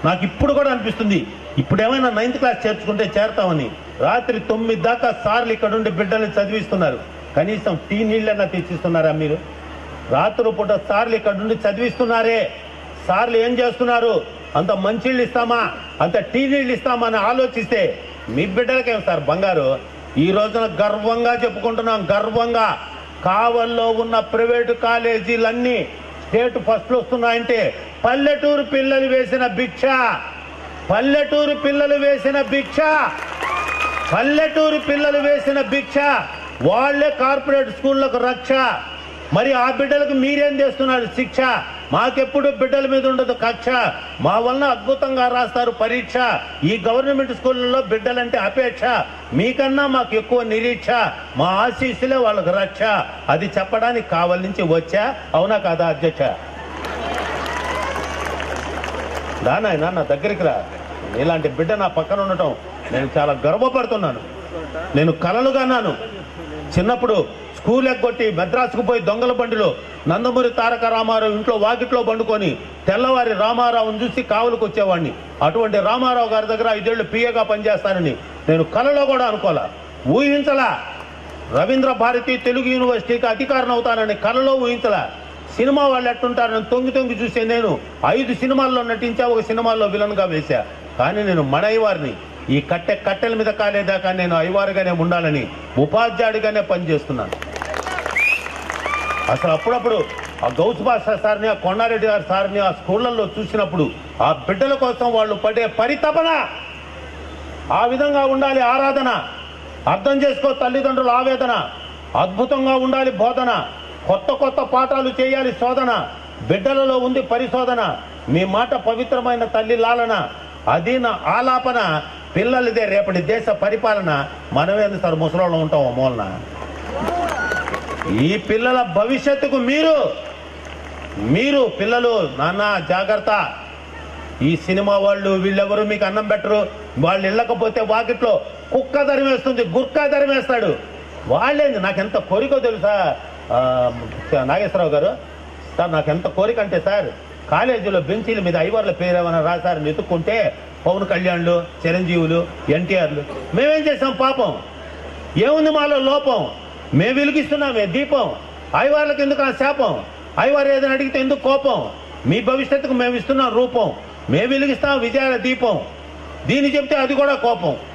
నాకు ఇప్పుడు కూడా అనిపిస్తుంది ఇప్పుడు ఏమైనా నైన్త్ క్లాస్ చేర్చుకుంటే చేరతామని రాత్రి తొమ్మిది దాకా సార్లు ఇక్కడ ఉండి బిడ్డల్ని చదివిస్తున్నారు కనీసం టీ నీళ్ళన్నా తెచ్చిస్తున్నారా మీరు రాత్రి పూట సార్లు ఇక్కడ నుండి చదివిస్తున్నారే సార్లు ఏం చేస్తున్నారు అంత మంచిళ్ళు ఇస్తామా అంత టీ నీళ్ళు ఇస్తామా అని ఆలోచిస్తే మీ బిడ్డలకేం సార్ బంగారు ఈ రోజున గర్వంగా చెప్పుకుంటున్నాం గర్వంగా కావల్లో ఉన్న ప్రైవేటు కాలేజీలన్నీ స్టేట్ ఫస్ట్లు వస్తున్నాయంటే పల్లెటూరు పిల్లలు వేసిన భిక్ష పల్లెటూరు పిల్లలు వేసిన భిక్ష పల్లెటూరు పిల్లలు వేసిన భిక్ష వాళ్ళే కార్పొరేట్ స్కూళ్ళకు రక్ష మరి ఆ బిడ్డలకు మీరేం చేస్తున్నారు శిక్ష మాకెప్పుడు బిడ్డల మీద ఉండదు కక్ష మా వలన అద్భుతంగా రాస్తారు పరీక్ష ఈ గవర్నమెంట్ స్కూళ్ళలో బిడ్డలంటే అపేక్ష మీకన్నా మాకు ఎక్కువ నిరీక్ష మా ఆశీస్సులే వాళ్ళకు రక్ష అది చెప్పడానికి కావలి నుంచి వచ్చా అవునా కాదా అధ్యక్ష దానాయన నా దగ్గరికి రా ఇలాంటి బిడ్డ నా పక్కన ఉండటం నేను చాలా గర్వపడుతున్నాను నేను కలలు కన్నాను చిన్నప్పుడు స్కూల్ ఎగ్గొట్టి మెద్రాసుకు పోయి దొంగల బండిలో నందమూరి తారక రామారావు ఇంట్లో వాకిట్లో పండుకొని తెల్లవారి రామారావుని చూసి కావులకు వచ్చేవాడిని అటువంటి రామారావు గారి దగ్గర ఐదేళ్లు పిఏగా పనిచేస్తానని నేను కలలో కూడా అనుకోలే ఊహించలా రవీంద్ర భారతి తెలుగు యూనివర్సిటీకి అధికారం అవుతానని కలలో ఊహించలా సినిమా వాళ్ళు ఎట్టుంటారని తొంగి తొంగి చూసే నేను ఐదు సినిమాల్లో నటించా ఒక సినిమాల్లో విలన్ గా వేశా కానీ నేను మన అయ్యవారిని ఈ కట్టె కట్టెల మీద కాలేదాకా నేను అయ్యవారుగానే ఉండాలని ఉపాధ్యాయుడిగానే పనిచేస్తున్నాను అసలు అప్పుడప్పుడు ఆ గౌస్ బాషా సార్ని ఆ కొండారెడ్డి గారి సార్ని ఆ స్కూళ్ళల్లో చూసినప్పుడు ఆ బిడ్డల కోసం వాళ్ళు పడే పరితపన ఆ విధంగా ఉండాలి ఆరాధన అర్థం చేసుకో తల్లిదండ్రుల ఆవేదన అద్భుతంగా ఉండాలి బోధన కొత్త కొత్త పాఠాలు చేయాలి శోధన బిడ్డలలో ఉంది పరిశోధన మీ మాట పవిత్రమైన తల్లి లాలన అది నా ఆలాపన పిల్లలదే రేపటి దేశ పరిపాలన మనమేంది సార్ ముసలోళ్ళు ఉంటాం ఆ మూలన ఈ పిల్లల భవిష్యత్తుకు మీరు మీరు పిల్లలు నాన్న జాగ్రత్త ఈ సినిమా వాళ్ళు వీళ్ళెవరు మీకు అన్నం పెట్టరు వాళ్ళు వెళ్ళకపోతే వాకిట్లో కుక్క ధరిమేస్తుంది గుర్కా ధరిమేస్తాడు వాళ్ళేంది నాకు ఎంత కోరికో తెలుసా ఆ, నాగేశ్వరరావు గారు సార్ నాకు ఎంత కోరిక అంటే సార్ కాలేజీలో బెంచీల మీద ఐవర్ల పేరు ఏమైనా రాశారని వెతుక్కుంటే పవన్ కళ్యాణ్లు చిరంజీవులు ఎన్టీఆర్లు మేమేం చేసాం పాపం ఏముంది మాలో లోపం మేము వెలిగిస్తున్నామే దీపం ఐవార్లకు ఎందుకు ఆ శాపం ఐవారు ఏదైనా అడిగితే ఎందుకు కోపం మీ భవిష్యత్తుకు మేము ఇస్తున్నాం రూపం మేము వెలిగిస్తాం విజయాల దీపం దీన్ని చెప్తే అది కూడా కోపం